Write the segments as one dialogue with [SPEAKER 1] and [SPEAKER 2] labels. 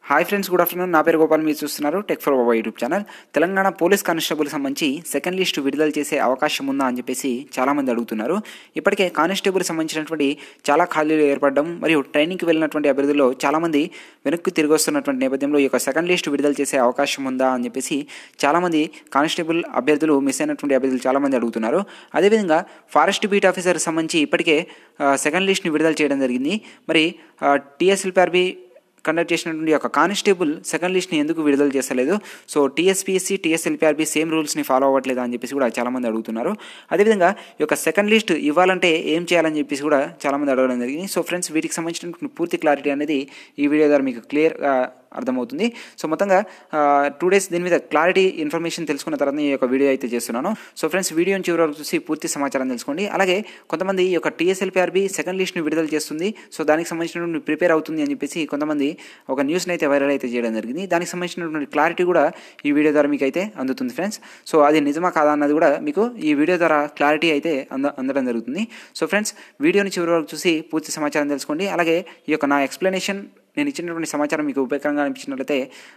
[SPEAKER 1] hi friends good afternoon నా పేరు గోపాల్ మీరు చూస్తున్నారు tech for Baba YouTube channel Telangana police constable సంబంధించి సెకండ్ లిస్ట్ విడుదల చేసే అవకాశం ఉందా అని చెప్పేసి చాలామంది అడుగుతున్నారు ఇప్పటికే కానిస్టేబుల్ సంబంధించినటువంటి చాలా ఖాళీలు ఏర్పడడం మరియు ట్రైనింగ్కి వెళ్ళినటువంటి అభ్యర్థుల్లో చాలామంది వెనక్కి తిరిగి వస్తున్నటువంటి నేపథ్యంలో ఈ యొక్క సెకండ్ లిస్ట్ విడుదల చేసే అవకాశం ఉందా అని చెప్పేసి చాలామంది కానిస్టేబుల్ అభ్యర్థులు మిస్ అయినటువంటి అభ్యర్థులు చాలామంది అడుగుతున్నారు అదేవిధంగా ఫారెస్ట్ బీట్ ఆఫీసర్ సంబంధించి ఇప్పటికే సెకండ్ లిస్ట్ని విడుదల చేయడం జరిగింది మరి టీఎస్ఎల్పిఆర్బి కండక్ట్ చేసినటువంటి ఒక కానిస్టేబుల్ సెకండ్ లిస్ట్ని ఎందుకు విడుదల చేస్తలేదు సో టీఎస్పీఎస్సీ టీఎస్ఎల్పిఆర్బి సేమ్ రూల్స్ని ఫాలో అవ్వట్లేదా అని చెప్పేసి కూడా చాలామంది అడుగుతున్నారు అదేవిధంగా ఈ యొక్క సెకండ్ లిస్ట్ ఇవ్వాలంటే ఏం చేయాలని చెప్పేసి కూడా చాలామంది అడగడం జరిగింది సో ఫ్రెండ్స్ వీటికి సంబంధించినటువంటి పూర్తి క్లారిటీ అనేది ఈ వీడియో ద్వారా మీకు క్లియర్గా అర్థమవుతుంది సో మొత్తంగా టూ డేస్ దీని మీద క్లారిటీ ఇన్ఫర్మేషన్ తెలుసుకున్న తర్వాత ఈ యొక్క వీడియో అయితే చేస్తున్నాను సో ఫ్రెండ్స్ వీడియోని చివరి వరకు చూసి పూర్తి సమాచారం తెలుసుకోండి అలాగే కొంతమంది ఈ యొక్క టీఎస్ఎల్పిఆర్బి సెకండ్ లిస్ట్ని విడుదల చేస్తుంది సో దానికి సంబంధించినటువంటి ప్రిపేర్ అవుతుంది అని చెప్పేసి కొంతమంది ఒక న్యూస్ని అయితే వైరల్ అయితే చేయడం జరిగింది దానికి సంబంధించినటువంటి క్లారిటీ కూడా ఈ వీడియో ద్వారా మీకు అయితే అందుతుంది ఫ్రెండ్స్ సో అది నిజమా కాదా అన్నది కూడా మీకు ఈ వీడియో ద్వారా క్లారిటీ అయితే అంద అందడం జరుగుతుంది సో ఫ్రెండ్స్ వీడియోని చివరి వరకు చూసి పూర్తి సమాచారం తెలుసుకోండి అలాగే ఈ యొక్క నా ఎక్స్ప్లెనేషన్ నేను ఇచ్చినటువంటి సమాచారం మీకు ఉపయోగకరంగా అనిపించినట్లయితే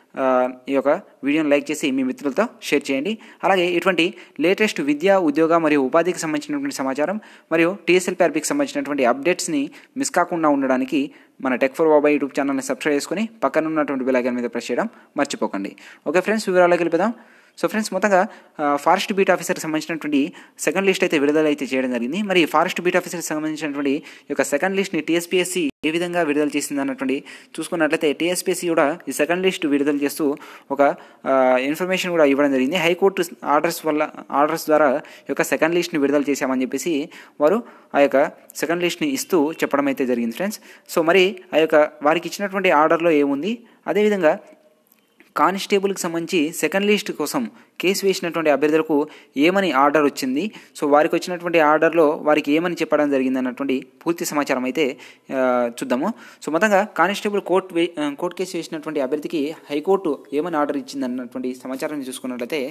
[SPEAKER 1] ఈ యొక్క వీడియోని లైక్ చేసి మీ మిత్రులతో షేర్ చేయండి అలాగే ఇటువంటి లేటెస్ట్ విద్య ఉద్యోగ మరియు ఉపాధికి సంబంధించినటువంటి సమాచారం మరియు టీఎస్ఎల్పిఆర్బికి సంబంధించినటువంటి అప్డేట్స్ని మిస్ కాకుండా ఉండడానికి మన టెక్ ఫర్ బాబా యూట్యూబ్ ఛానల్ని సబ్స్క్రైబ్ చేసుకుని పక్కన ఉన్నటువంటి బెలైకన్ మీద ప్రెస్ చేయడం మర్చిపోకండి ఓకే ఫ్రెండ్స్ వివరాలకు వెళ్ళిపోదాం సో ఫ్రెండ్స్ మొత్తంగా ఫారెస్ట్ బీట్ ఆఫీసర్కి సంబంధించినటువంటి సెకండ్ లిస్ట్ అయితే విడుదల అయితే చేయడం జరిగింది మరి ఫారెస్ట్ బీట్ ఆఫీసర్కి సంబంధించినటువంటి ఈ యొక్క సెకండ్ లిస్ట్ని టీఎస్పీఎస్సీ ఏ విధంగా విడుదల చేసింది అన్నటువంటి చూసుకున్నట్లయితే టీఎస్పీఎస్సీ కూడా ఈ సెకండ్ లిస్ట్ విడుదల చేస్తూ ఒక ఇన్ఫర్మేషన్ కూడా ఇవ్వడం జరిగింది హైకోర్టు ఆర్డర్స్ వల్ల ఆర్డర్స్ ద్వారా ఈ యొక్క సెకండ్ లిస్ట్ని విడుదల చేశామని చెప్పేసి వారు ఆ యొక్క సెకండ్ లిస్ట్ని ఇస్తూ చెప్పడం అయితే జరిగింది ఫ్రెండ్స్ సో మరి ఆ యొక్క వారికి ఇచ్చినటువంటి ఆర్డర్లో ఏముంది అదేవిధంగా కానిస్టేబుల్కి సంబంధించి సెకండ్ లిస్ట్ కోసం కేసు వేసినటువంటి అభ్యర్థులకు ఏమని ఆర్డర్ వచ్చింది సో వారికి వచ్చినటువంటి ఆర్డర్లో వారికి ఏమని చెప్పడం జరిగింది అన్నటువంటి పూర్తి సమాచారం అయితే చూద్దాము సో మొత్తంగా కానిస్టేబుల్ కోర్టు వే కోర్టు కేసు వేసినటువంటి అభ్యర్థికి హైకోర్టు ఏమని ఆర్డర్ ఇచ్చింది అన్నటువంటి సమాచారాన్ని చూసుకున్నట్లయితే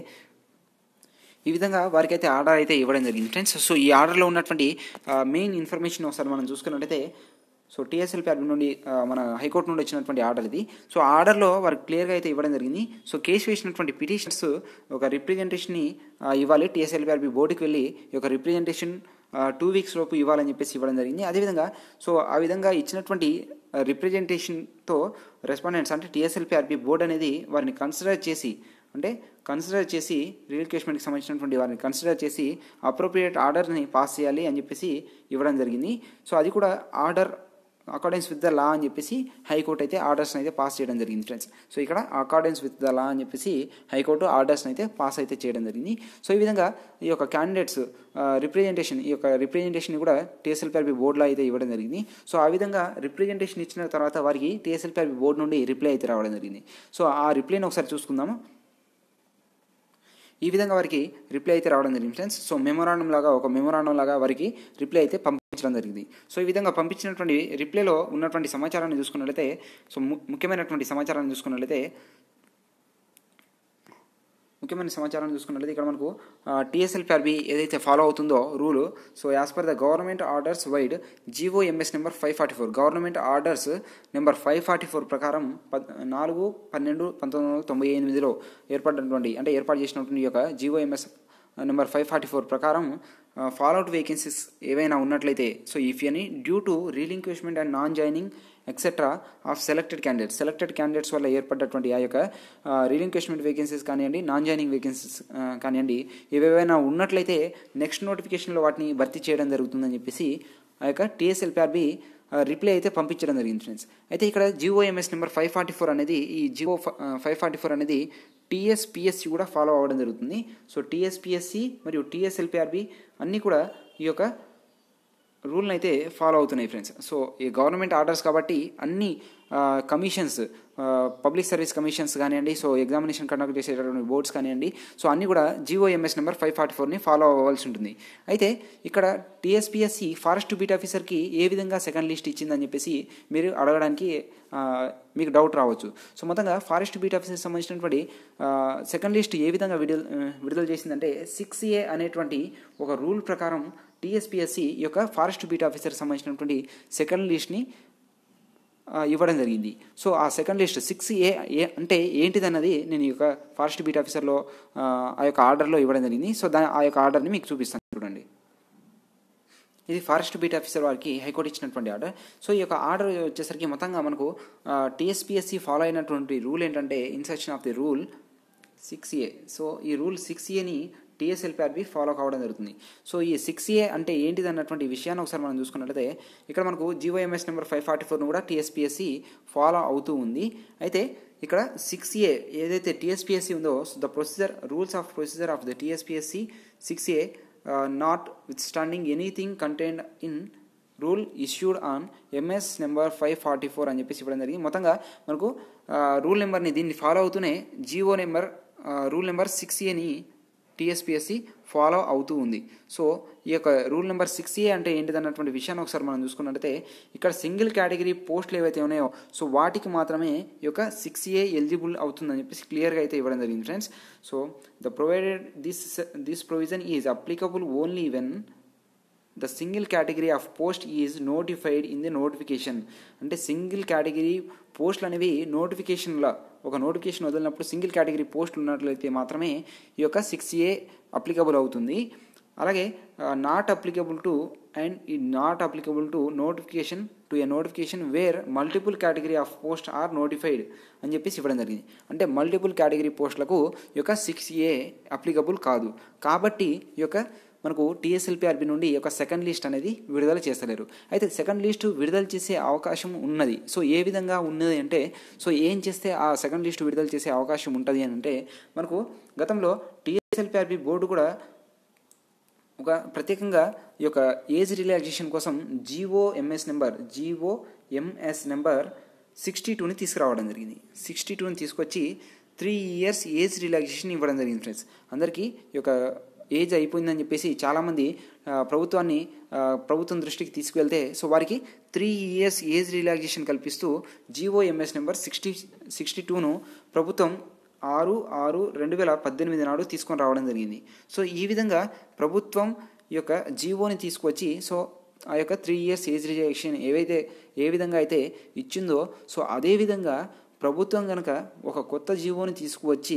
[SPEAKER 1] ఈ విధంగా వారికి అయితే ఆర్డర్ అయితే ఇవ్వడం జరిగింది ఫ్రెండ్స్ సో ఈ ఆర్డర్లో ఉన్నటువంటి మెయిన్ ఇన్ఫర్మేషన్ ఒకసారి మనం చూసుకున్నట్లయితే సో టీఎస్ఎల్పిఆర్బి నుండి మన హైకోర్టు నుండి వచ్చినటువంటి ఆర్డర్ ఇది సో ఆర్డర్లో వారికి క్లియర్గా అయితే ఇవ్వడం జరిగింది సో కేసు వేసినటువంటి పిటిషన్స్ ఒక రిప్రజెంటేషన్ని ఇవ్వాలి టీఎస్ఎల్పిఆర్బి బోర్డుకి వెళ్ళి ఈ యొక్క రిప్రజెంటేషన్ టూ వీక్స్ లోపు ఇవ్వాలని చెప్పేసి ఇవ్వడం జరిగింది అదేవిధంగా సో ఆ విధంగా ఇచ్చినటువంటి రిప్రజెంటేషన్తో రెస్పాండెంట్స్ అంటే టీఎస్ఎల్పిఆర్బి బోర్డు అనేది వారిని కన్సిడర్ చేసి అంటే కన్సిడర్ చేసి రీలిక్వేష్మెంట్కి సంబంధించినటువంటి వారిని కన్సిడర్ చేసి అప్రోప్రియేట్ ఆర్డర్ని పాస్ చేయాలి అని చెప్పేసి ఇవ్వడం జరిగింది సో అది కూడా order accordance with the law అని చెప్పేసి హైకోర్టు అయితే ఆర్డర్స్ని అయితే పాస్ చేయడం జరిగింది ఫ్రెండ్స్ సో ఇక్కడ అకార్డెన్స్ విత్ ద లా అని చెప్పేసి హైకోర్టు ఆర్డర్స్ని అయితే పాస్ అయితే చేయడం జరిగింది సో ఈ విధంగా ఈ యొక్క క్యాండిడేట్స్ రిప్రజెంటేషన్ ఈ యొక్క రిప్రజెంటేషన్ కూడా టీఎస్ఎల్పిఆర్బి బోర్డులో అయితే ఇవ్వడం జరిగింది సో ఆ విధంగా రిప్రజెంటేషన్ ఇచ్చిన తర్వాత వారికి టీఎస్ఎల్పిఆర్బి బోర్డు నుండి రిప్లై అయితే రావడం జరిగింది సో ఆ రిప్లైని ఒకసారి చూసుకుందాము ఈ విధంగా వారికి రిప్లై అయితే రావడం జరిగింది ఫ్రెండ్స్ సో మెమోరాండం లాగా ఒక మెమోరాండం లాగా వారికి రిప్లై అయితే పంపించడం జరిగింది సో ఈ విధంగా పంపించినటువంటి రిప్లైలో ఉన్నటువంటి సమాచారాన్ని చూసుకున్నట్లయితే సో ముఖ్యమైనటువంటి సమాచారాన్ని చూసుకున్నట్లయితే ముఖ్యమైన సమాచారాన్ని చూసుకున్నట్లయితే ఇక్కడ మనకు టీఎస్ఎల్పిఆర్బి ఏదైతే ఫాలో అవుతుందో rule so as per the government orders vide GO MS number five forty four government orders number five forty four ప్రకారం నాలుగు పన్నెండు పంతొమ్మిది వందల తొంభై ఎనిమిదిలో ఏర్పడినటువంటి అంటే ఏర్పాటు చేసినటువంటి యొక్క GO MS number five forty four ప్రకారం ఫాలోఅవుట్ వేకెన్సీస్ ఏవైనా ఉన్నట్లయితే so if any due to relinquishment and non joining etcetera of selected candidates selected candidates వల్ల ఏర్పడ్డటువంటి ఆ యొక్క రీలింక్విష్మెంట్ వేకెన్సీస్ కానివ్వండి నాన్ జాయినింగ్ వేకెన్సీస్ కానివ్వండి ఏవేవైనా ఉన్నట్లయితే నెక్స్ట్ నోటిఫికేషన్లో వాటిని భర్తీ చేయడం జరుగుతుందని చెప్పేసి ఆ యొక్క టీఎస్ఎల్పిఆర్బి రిప్లై అయితే పంపించడం జరిగింది ఫ్రెండ్స్ అయితే ఇక్కడ GO MS number five forty four అనేది ఈ జిఓ ఫైవ్ ఫార్టీ ఫోర్ అనేది టీఎస్పిఎస్సి కూడా ఫాలో అవ్వడం జరుగుతుంది సో టీఎస్పిఎస్సి మరియు టీఎస్ఎల్పిఆర్బి అన్నీ కూడా ఈ యొక్క రూల్ని అయితే ఫాలో అవుతున్నాయి ఫ్రెండ్స్ సో ఈ గవర్నమెంట్ ఆర్డర్స్ కాబట్టి అన్ని కమిషన్స్ పబ్లిక్ సర్వీస్ కమిషన్స్ కానివ్వండి సో ఎగ్జామినేషన్ కండక్ట్ చేసేటటువంటి బోర్డ్స్ కానివ్వండి సో అన్నీ కూడా జిఓఎంఎస్ నెంబర్ ఫైవ్ ఫార్టీ ఫోర్ని ఫాలో అవ్వాల్సి ఉంటుంది అయితే ఇక్కడ టీఎస్పిఎస్సి ఫారెస్ట్ బీట్ ఆఫీసర్కి ఏ విధంగా సెకండ్ లిస్ట్ ఇచ్చిందని చెప్పేసి మీరు అడగడానికి మీకు డౌట్ రావచ్చు సో మొత్తంగా ఫారెస్ట్ బీట్ ఆఫీసర్ సంబంధించినటువంటి సెకండ్ లిస్ట్ ఏ విధంగా విడుదల విడుదల చేసిందంటే సిక్స్ ఏ అనేటువంటి ఒక రూల్ ప్రకారం టీఎస్పిఎస్సి ఈ యొక్క ఫారెస్ట్ బీట్ ఆఫీసర్ సంబంధించినటువంటి సెకండ్ లిస్ట్ని ఆ, ఇవ్వడం జరిగింది సో ఆ second list six A A అంటే ఏంటిదన్నది నేను ఈ యొక్క ఫారెస్ట్ బీట్ ఆఫీసర్లో ఆ, ఆ యొక్క ఆర్డర్లో ఇవ్వడం జరిగింది సో దా ఆ యొక్క ఆర్డర్ని మీకు చూపిస్తాను చూడండి ఇది ఫారెస్ట్ బీట్ ఆఫీసర్ వారికి హైకోర్టు ఇచ్చినటువంటి ఆర్డర్ సో ఈ యొక్క ఆర్డర్ వచ్చేసరికి మొత్తంగా మనకు టీఎస్పిఎస్సి ఫాలో అయినటువంటి రూల్ ఏంటంటే insertion of the rule six A so ఈ రూల్ సిక్స్ ఏని టీఎస్ఎల్పిఆర్బి ఫాలో కావడం జరుగుతుంది సో ఈ సిక్స్ ఏ అంటే ఏంటిది అన్నటువంటి విషయాన్ని ఒకసారి మనం చూసుకున్నట్లయితే ఇక్కడ మనకు జీవోఎంఎస్ నెంబర్ ఫైవ్ ఫార్టీ ఫోర్ను కూడా టీఎస్పిఎస్సి ఫాలో అవుతూ ఉంది అయితే ఇక్కడ సిక్స్ ఏ ఏదైతే టీఎస్పిఎస్సి ఉందో the procedure rules of procedure of the TSPSC six A notwithstanding anything contained in rule issued on MS number five forty four అని చెప్పేసి ఇవ్వడం జరిగింది మొత్తంగా మనకు రూల్ నెంబర్ని దీన్ని ఫాలో అవుతూనే GO number rule number six ఏని టీఎస్పిఎస్సి ఫాలో అవుతూ ఉంది సో ఈ యొక్క రూల్ నెంబర్ సిక్స్ ఏ అంటే ఏంటిదన్నటువంటి విషయాన్ని ఒకసారి మనం చూసుకున్నట్లయితే ఇక్కడ సింగిల్ కేటగిరీ పోస్టులు ఏవైతే ఉన్నాయో సో వాటికి మాత్రమే ఈ యొక్క సిక్స్ ఏ ఎలిజిబుల్ అవుతుందని చెప్పేసి క్లియర్గా అయితే ఇవ్వడం జరిగింది friends so the provided this this provision is applicable only when the single category of post is notified in the notification అంటే సింగిల్ కేటగిరీ పోస్టులు అనేవి నోటిఫికేషన్లో ఒక నోటిఫికేషన్ వదిలినప్పుడు సింగిల్ కేటగిరీ పోస్టులు ఉన్నట్లయితే మాత్రమే ఈ యొక్క సిక్స్ ఏ అప్లికబుల్ అవుతుంది అలాగే నాట్ అప్లికబుల్ టు అండ్ ఈ not applicable to notification to a notification where multiple category of post are notified అని చెప్పేసి ఇవ్వడం జరిగింది అంటే మల్టిపుల్ కేటగిరీ పోస్టులకు ఈ యొక్క సిక్స్ ఏ అప్లికబుల్ కాదు కాబట్టి ఈ యొక్క మనకు టీఎస్ఎల్పిఆర్బి నుండి ఒక సెకండ్ లిస్ట్ అనేది విడుదల చేస్తలేరు అయితే సెకండ్ లిస్ట్ విడుదల చేసే అవకాశం ఉన్నది సో ఏ విధంగా ఉన్నది అంటే సో ఏం చేస్తే ఆ సెకండ్ లిస్ట్ విడుదల చేసే అవకాశం ఉంటుంది అని అంటే మనకు గతంలో టీఎస్ఎల్పిఆర్బి బోర్డు కూడా ఒక ప్రత్యేకంగా ఈ యొక్క ఏజ్ రిలాక్సేషన్ కోసం GO MS number GO MS number sixty టూని తీసుకురావడం జరిగింది సిక్స్టీ టూని తీసుకొచ్చి త్రీ ఇయర్స్ ఏజ్ రిలాక్సేషన్ ఇవ్వడం జరిగింది ఫ్రెండ్స్ అందరికీ ఈ యొక్క ఏజ్ అయిపోయిందని చెప్పేసి చాలామంది ఆ, ప్రభుత్వాన్ని ఆ, ప్రభుత్వం దృష్టికి తీసుకువెళ్తే సో వారికి త్రీ ఇయర్స్ ఏజ్ రిలాక్సేషన్ కల్పిస్తూ జీఓఎంఎస్ నెంబర్ సిక్స్టీ సిక్స్టీ టూను ప్రభుత్వం ఆరు ఆరు రెండు వేల పద్దెనిమిది నాడు తీసుకొని రావడం జరిగింది సో ఈ విధంగా ప్రభుత్వం ఈ యొక్క జీవోని తీసుకొచ్చి సో ఆ యొక్క త్రీ ఇయర్స్ ఏజ్ రిజెక్షన్ ఏవైతే ఏ విధంగా అయితే ఇచ్చిందో సో అదే విధంగా ప్రభుత్వం కనుక ఒక కొత్త జీవోని తీసుకువచ్చి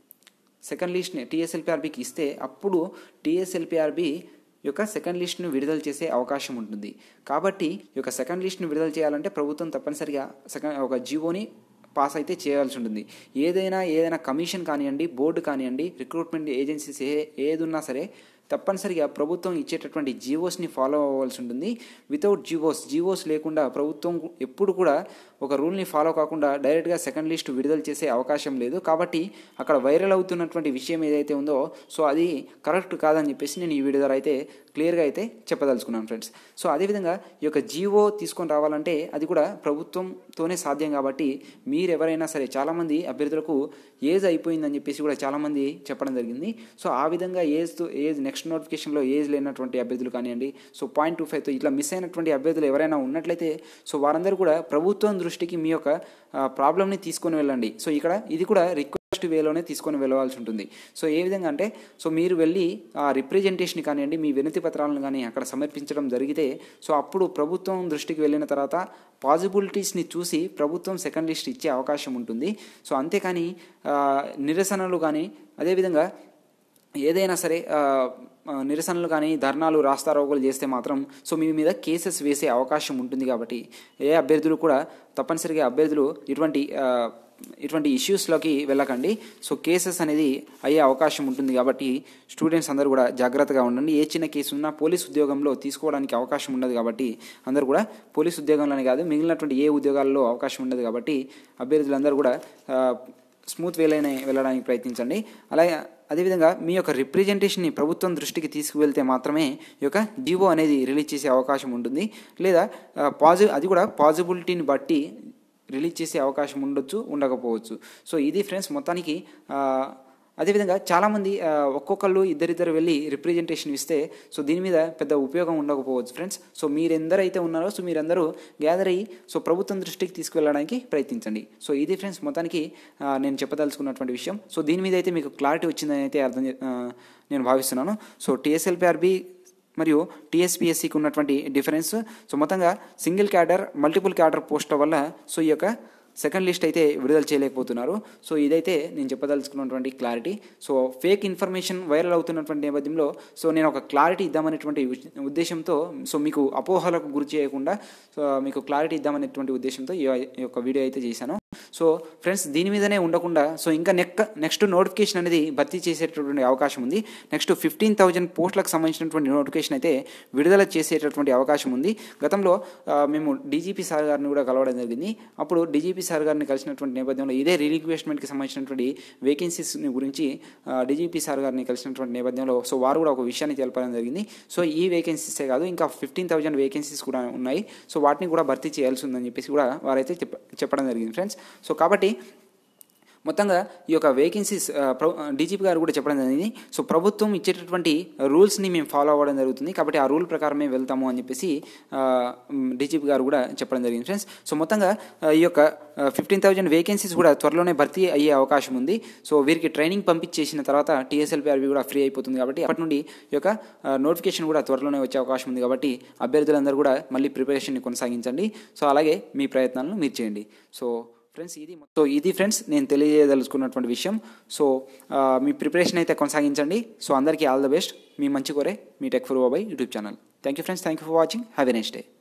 [SPEAKER 1] సెకండ్ లిస్ట్ని టీఎస్ఎల్పిఆర్బికి ఇస్తే అప్పుడు టీఎస్ఎల్పిఆర్బి యొక్క సెకండ్ లిస్ట్ను విడుదల చేసే అవకాశం ఉంటుంది కాబట్టి ఈ యొక్క సెకండ్ లిస్ట్ను విడుదల చేయాలంటే ప్రభుత్వం తప్పనిసరిగా సెకండ్ ఒక జీవోని పాస్ అయితే చేయాల్సి ఉంటుంది ఏదైనా ఏదైనా కమిషన్ కానివ్వండి బోర్డు కానివ్వండి రిక్రూట్మెంట్ ఏజెన్సీస్ ఏ ఏది ఉన్నా సరే తప్పనిసరిగా ప్రభుత్వం ఇచ్చేటటువంటి జీవోస్ని ఫాలో అవ్వాల్సి ఉంటుంది వితౌట్ జీవోస్ జీవోస్ లేకుండా ప్రభుత్వం ఎప్పుడు కూడా ఒక రూల్ని ఫాలో కాకుండా డైరెక్ట్గా సెకండ్ లిస్ట్ విడుదల చేసే అవకాశం లేదు కాబట్టి అక్కడ వైరల్ అవుతున్నటువంటి విషయం ఏదైతే ఉందో సో అది కరెక్ట్ కాదని చెప్పేసి నేను ఈ వీడియో ద్వారా అయితే క్లియర్గా అయితే చెప్పదలుచుకున్నాను ఫ్రెండ్స్ సో అదేవిధంగా ఈ యొక్క జీవో తీసుకొని రావాలంటే అది కూడా ప్రభుత్వంతోనే సాధ్యం కాబట్టి మీరు ఎవరైనా సరే చాలామంది అభ్యర్థులకు ఏజ్ అయిపోయిందని చెప్పేసి కూడా చాలామంది చెప్పడం జరిగింది సో ఆ విధంగా ఏజ్తో ఏజ్ నెక్స్ట్ నోటిఫికేషన్లో ఏజ్ లేనటువంటి అభ్యర్థులు కానివ్వండి సో పాయింట్ టూ ఫైవ్తో ఇట్లా మిస్ అయినటువంటి అభ్యర్థులు ఎవరైనా ఉన్నట్లయితే సో వారందరూ కూడా ప్రభుత్వం దృష్టికి మీ యొక్క ప్రాబ్లమ్ని తీసుకొని వెళ్ళండి సో ఇక్కడ ఇది కూడా రిక్వెస్ట్ వేలోనే తీసుకొని వెళ్ళవలసి ఉంటుంది సో ఏ విధంగా అంటే సో మీరు వెళ్ళి ఆ రిప్రజెంటేషన్ కానివ్వండి మీ వినతి పత్రాలను కానీ అక్కడ సమర్పించడం జరిగితే సో అప్పుడు ప్రభుత్వం దృష్టికి వెళ్ళిన తర్వాత పాజిబిలిటీస్ని చూసి ప్రభుత్వం సెకండ్ లిస్ట్ ఇచ్చే అవకాశం ఉంటుంది సో అంతేకాని ఆ, నిరసనలు కానీ అదేవిధంగా ఏదైనా సరే ఆ, ఆ, నిరసనలు కానీ ధర్నాలు రాస్తారోకోలు చేస్తే మాత్రం సో మీ మీద కేసెస్ వేసే అవకాశం ఉంటుంది కాబట్టి ఏ అభ్యర్థులు కూడా తప్పనిసరిగా అభ్యర్థులు ఇటువంటి ఆ, ఇటువంటి ఇష్యూస్లోకి వెళ్ళకండి సో కేసెస్ అనేది అయ్యే అవకాశం ఉంటుంది కాబట్టి స్టూడెంట్స్ అందరూ కూడా జాగ్రత్తగా ఉండండి ఏ చిన్న కేసు ఉన్నా పోలీస్ ఉద్యోగంలో తీసుకోవడానికి అవకాశం ఉండదు కాబట్టి అందరూ కూడా పోలీస్ ఉద్యోగంలోనే కాదు మిగిలినటువంటి ఏ ఉద్యోగాల్లో అవకాశం ఉండదు కాబట్టి అభ్యర్థులందరూ కూడా ఆ, స్మూత్ వేలోనే వెళ్ళడానికి ప్రయత్నించండి అలాగే అదేవిధంగా మీ యొక్క రిప్రజెంటేషన్ని ప్రభుత్వం దృష్టికి తీసుకువెళ్తే మాత్రమే ఈ యొక్క జీవో అనేది రిలీజ్ చేసే అవకాశం ఉంటుంది లేదా పాజి అది కూడా పాజిబిలిటీని బట్టి రిలీజ్ చేసే అవకాశం ఉండొచ్చు ఉండకపోవచ్చు సో ఇది ఫ్రెండ్స్ మొత్తానికి ఆ, అదేవిధంగా చాలామంది ఆ, ఒక్కొక్కళ్ళు ఇద్దరిద్దరు వెళ్ళి రిప్రజెంటేషన్ ఇస్తే సో దీని మీద పెద్ద ఉపయోగం ఉండకపోవచ్చు ఫ్రెండ్స్ సో మీరెందరైతే ఉన్నారో సో మీరందరూ గ్యాదర్ అయ్యి సో ప్రభుత్వం దృష్టికి తీసుకువెళ్ళడానికి ప్రయత్నించండి సో ఇది ఫ్రెండ్స్ మొత్తానికి ఆ, నేను చెప్పదలుచుకున్నటువంటి విషయం సో దీని మీద అయితే మీకు క్లారిటీ వచ్చిందని అయితే అర్థం చే- ఆ, నేను భావిస్తున్నాను సో టీఎస్ఎల్పిఆర్బి మరియు టీఎస్పీఎస్సికి ఉన్నటువంటి డిఫరెన్స్ సో మొత్తంగా సింగిల్ క్యాడర్ మల్టిపుల్ క్యాడర్ పోస్టుల వల్ల సో ఈ యొక్క సెకండ్ లిస్ట్ అయితే విడుదల చేయలేకపోతున్నారు సో ఇదైతే నేను చెప్పదలుచుకున్నటువంటి clarity so fake information viral అవుతున్నటువంటి నేపథ్యంలో సో నేను ఒక క్లారిటీ ఇద్దామనేటువంటి ఉ- ఉద్దేశంతో సో మీకు అపోహలకు గురి చేయకుండా సో మీకు క్లారిటీ ఇద్దామనేటువంటి ఉద్దేశంతో ఈ ఈ యొక్క వీడియో అయితే చేశాను సో ఫ్రెండ్స్ దీని మీదనే ఉండకుండా సో ఇంకా నెక్ నెక్స్ట్ నోటిఫికేషన్ అనేది భర్తీ చేసేటటువంటి అవకాశం ఉంది నెక్స్ట్ ఫిఫ్టీన్ థౌజండ్ పోస్టులకు సంబంధించినటువంటి నోటిఫికేషన్ అయితే విడుదల చేసేటటువంటి అవకాశం ఉంది గతంలో ఆ, మేము డీజీపీ సార్ గారిని కూడా కలవడం జరిగింది అప్పుడు డీజీపీ సార్ గారిని కలిసినటువంటి నేపథ్యంలో ఇదే రీలిక్వెస్ట్మెంట్కి సంబంధించినటువంటి వేకెన్సీస్ గురించి డీజీపీ సార్ గారిని కలిసినటువంటి నేపథ్యంలో సో వారు కూడా ఒక విషయాన్ని తెలపడం జరిగింది సో ఈ వేకెన్సీసే కాదు ఇంకా ఫిఫ్టీన్ థౌజండ్ వేకెన్సీస్ కూడా ఉన్నాయి సో వాటిని కూడా భర్తీ చేయాల్సి ఉందని చెప్పేసి కూడా వారైతే చెప్ప చెప్పడం జరిగింది ఫ్రెండ్స్ సో కాబట్టి మొత్తంగా ఈ యొక్క వేకెన్సీస్ డీజీపీ గారు కూడా చెప్పడం జరిగింది సో ప్రభుత్వం ఇచ్చేటటువంటి రూల్స్ని మేము ఫాలో అవ్వడం జరుగుతుంది కాబట్టి ఆ రూల్ ప్రకారమే వెళ్తాము అని చెప్పేసి డీజీపీ గారు కూడా చెప్పడం జరిగింది ఫ్రెండ్స్ సో మొత్తంగా ఆ, ఈ యొక్క ఫిఫ్టీన్ థౌజండ్ వేకెన్సీస్ కూడా త్వరలోనే భర్తీ అయ్యే అవకాశం ఉంది సో వీరికి ట్రైనింగ్ పంపించేసిన తర్వాత టీఎస్ఎల్పీఆర్బీ కూడా ఫ్రీ అయిపోతుంది కాబట్టి అప్పటి నుండి ఈ యొక్క నోటిఫికేషన్ కూడా త్వరలోనే వచ్చే అవకాశం ఉంది కాబట్టి అభ్యర్థులందరూ కూడా మళ్ళీ ప్రిపరేషన్ని కొనసాగించండి సో అలాగే మీ ప్రయత్నాలను మీరు చేయండి సో ఫ్రెండ్స్ ఇది సో ఇది ఫ్రెండ్స్ నేను తెలియదలుచుకున్నటువంటి విషయం సో ఆ, మీ ప్రిపరేషన్ అయితే కొనసాగించండి సో అందరికీ ఆల్ ద బెస్ట్ మీ మంచి కోరే మీ tech for Babai YouTube channel thank you friends thank you for watching have a next day